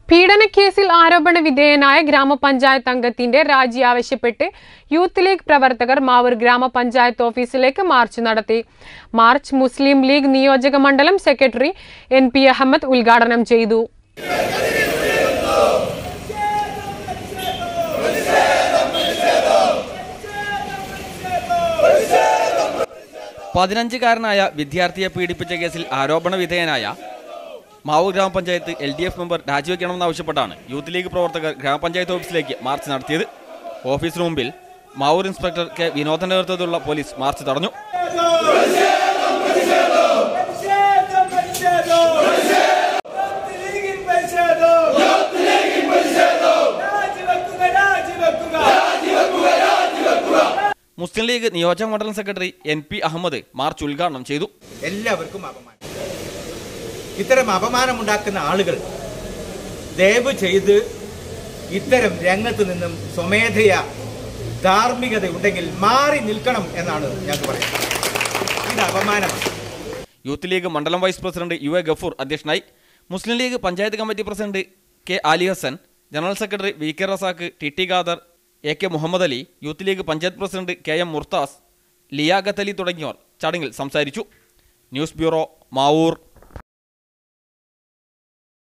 പീഡനക്കേസിൽ ആരോപണ വിധേയനായ ഗ്രാമപഞ്ചായത്ത് അംഗത്തിന്റെ രാജി ആവശ്യപ്പെട്ട് യൂത്ത് ലീഗ് പ്രവർത്തകർ മാവൂർ ഗ്രാമപഞ്ചായത്ത് ഓഫീസിലേക്ക് മാർച്ച് നടത്തി മാർച്ച് മുസ്ലിം ലീഗ് നിയോജക മണ്ഡലം സെക്രട്ടറി എൻ പി അഹമ്മദ് ഉദ്ഘാടനം ചെയ്തു പതിനഞ്ചുകാരനായ വിദ്യാർത്ഥിയെ പീഡിപ്പിച്ച കേസിൽ ആരോപണ വിധേയനായ മാവൂർ ഗ്രാമപഞ്ചായത്ത് എൽ ഡി എഫ് മെമ്പർ രാജിവെക്കണമെന്നാവശ്യപ്പെട്ടാണ് യൂത്ത് ലീഗ് പ്രവർത്തകർ ഗ്രാമപഞ്ചായത്ത് ഓഫീസിലേക്ക് മാർച്ച് നടത്തിയത് ഓഫീസിന് മുമ്പിൽ മാവൂർ ഇൻസ്പെക്ടർ കെ വിനോദന്റെ നേതൃത്വത്തിലുള്ള പോലീസ് മാർച്ച് തടഞ്ഞു പ്രതിഷേധം പ്രതിഷേധം ലീഗിൻ പ്രതിഷേധം രാജിവെക്കുക രാജിവെക്കുക മുസ്ലിം ലീഗ് നിയോജക മണ്ഡലം secretary N P Ahmed march ഉദ്ഘാടനം ചെയ്തു എല്ലാവർക്കും അപമാനം ഇത്തരം അപമാനമുണ്ടാക്കുന്ന ആളുകൾ ദയവ് ചെയ്ത് ഇത്തരം രംഗത്ത് നിന്നും സ്വമേധയ ധാർമ്മികത ഉണ്ടെങ്കിൽ മാറി നിൽക്കണം എന്നാണ് ഞങ്ങൾക്ക് പറയുന്നത് ഇത് അപമാനമാണ് യൂത്ത് ലീഗ് മണ്ഡലം vice president U A Gafoor അധ്യക്ഷനായി Muslim League panchayat committee president K Ali Hassan general secretary V K Razak T T Khader A K Muhammad Ali Youth League panchayat president K M Murthas Liaquath Ali തുടങ്ങിയവർ ചടങ്ങിൽ സംസാരിച്ചു ന്യൂസ് ബ്യൂറോ മാവൂർ